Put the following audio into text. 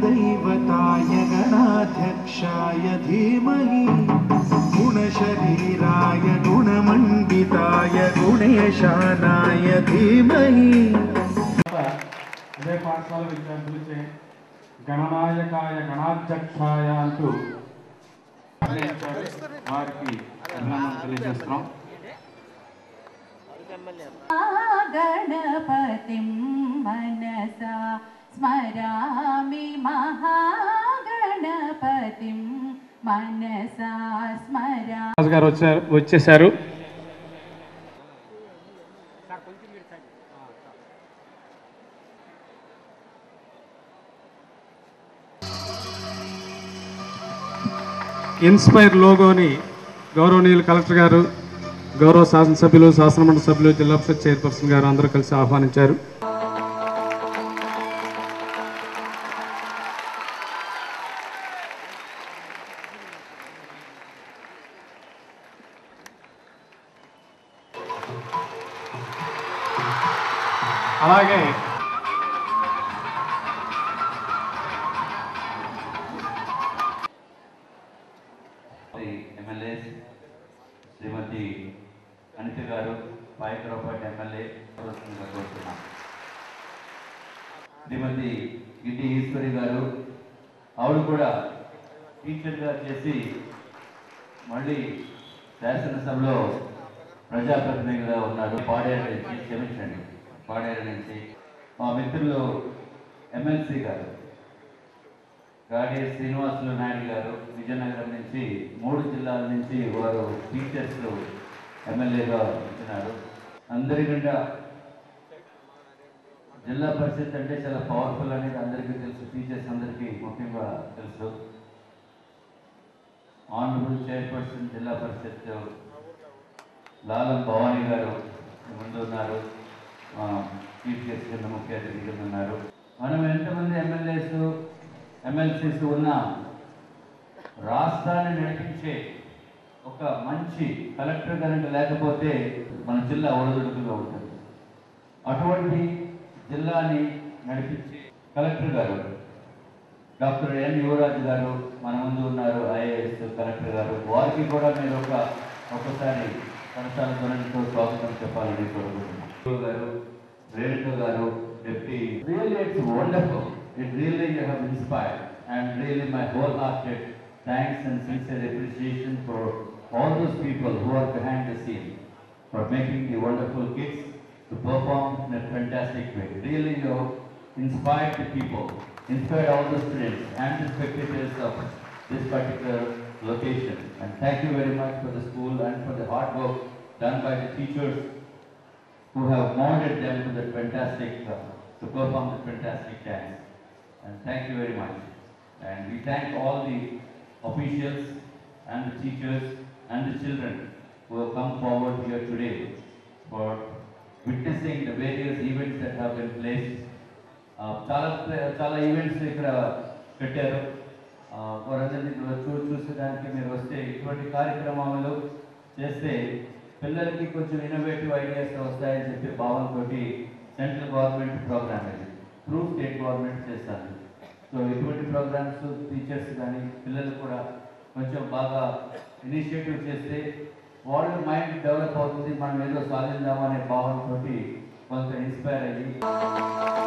गणदैवताय गणाध्यक्षाय धीमहि गुणशरीराय गुणमण्डिताय गुणेशानाय धीमहि అదే పాఠశాల విద్యార్థులచే గణనాయకాయ గణాధ్యక్షాయ అంటూ నిర్ణయించారు. వారికి అభినందనలు తెలియజేస్తున్నాం गणपतिं मनसा स्मरामि महागणपतिं मनसा स्मरा రాజు గారు వచ్చారు వచ్చేసారు ఇన్స్పైర్ లోగోని గౌరవనీయులు కలెక్టర్ గారు గౌరవ శాసనసభ్యులు శాసనమండలి సభ్యులు జిల్లా పరిషత్ చైర్పర్సన్ గారు అందరూ కలిసి ఆహ్వానించారు అలాగే ఎమ్మెల్యేస్ శ్రీమతి అనిత గారు పాయకరావుపేట ఎమ్మెల్యే కోరుతుందిగా కోరుతున్నాం శ్రీమతి గిడ్డి ఈశ్వరి గారు ఆవిడ కూడా టీచర్గా చేసి మళ్ళీ శాసనసభలో ప్రజాప్రతినిధిగా ఉన్నారు పాడేరు నుంచి క్షమించండి పాడేరు నుంచి మా మిత్రులు ఎమ్మెల్సీ గారు గాడి శ్రీనివాసులు నాయుడు గారు విజయనగరం నుంచి మూడు జిల్లాల నుంచి వారు టీచర్స్ ఎమ్మెల్యేగా ఉంటున్నారు అందరికంటే జిల్లా పరిషత్ అంటే చాలా పవర్ఫుల్ అనేది అందరికీ తెలుసు టీచర్స్ అందరికీ ముఖ్యంగా తెలుసు ఆనరబుల్ చైర్పర్సన్ జిల్లా పరిషత్ లాలం భవానీ గారు ముందు ఉన్నారు ఆ, చీఫ్ గెస్ట్ కింద ముఖ్య అతిథి కింద ఉన్నారు మనం ఎంతమంది ఎమ్మెల్యేస్ ఎమ్మెల్సీస్ ఉన్నా రాష్ట్రాన్ని నడిపించే ఒక మంచి కలెక్టర్ కనుక లేకపోతే మన జిల్లా ఒడిదుడుకుగా ఉంటుంది అటువంటి జిల్లాని నడిపించే కలెక్టర్ గారు డాక్టర్ ఎన్ యువరాజు గారు మన ముందు ఉన్నారు ఐఏఎస్ కలెక్టర్ గారు వారికి కూడా మీరు ఒక ఒకసారి కనసాల ధ్వనితో స్వాగతం చెప్పాలని కోరుకుంటున్నాను గారు రేణుక గారు deputy really it's wonderful it really you have inspired and really my whole hearted thanks and sincere appreciation for all those people who are behind the scene for making the wonderful kids to perform in a fantastic way. Really, you have inspired the people, inspired all the students and the spectators of this particular location. And thank you very much for the school and for the hard work done by the teachers who have molded them to the fantastic, uh, to perform the fantastic dance. And thank you very much. And we thank all the officials and the teachers and the children who have come forward here today for witnessing the various events that have been placed. Uh, చాలా చాలా events ఇక్కడ పెట్టారు Uh, వారందరినీ చూ చూసేదానికి మీరు వస్తే ఇటువంటి కార్యక్రమాలు చేస్తే పిల్లలకి కొంచెం ఇన్నోవేటివ్ ఐడియాస్ వస్తాయని చెప్పి భావనతో సెంట్రల్ గవర్నమెంట్ ప్రోగ్రామ్ ఇది త్రూ స్టేట్ గవర్నమెంట్ చేస్తాను సో ఇటువంటి ప్రోగ్రామ్స్ టీచర్స్ కానీ పిల్లలు కూడా కొంచెం బాగా ఇనిషియేటివ్ చేస్తే వాళ్ళ మైండ్ డెవలప్ అవుతుంది మనం ఏదో సాధిద్దామనే భావనతో కొంత ఇన్స్పైర్ అయ్యి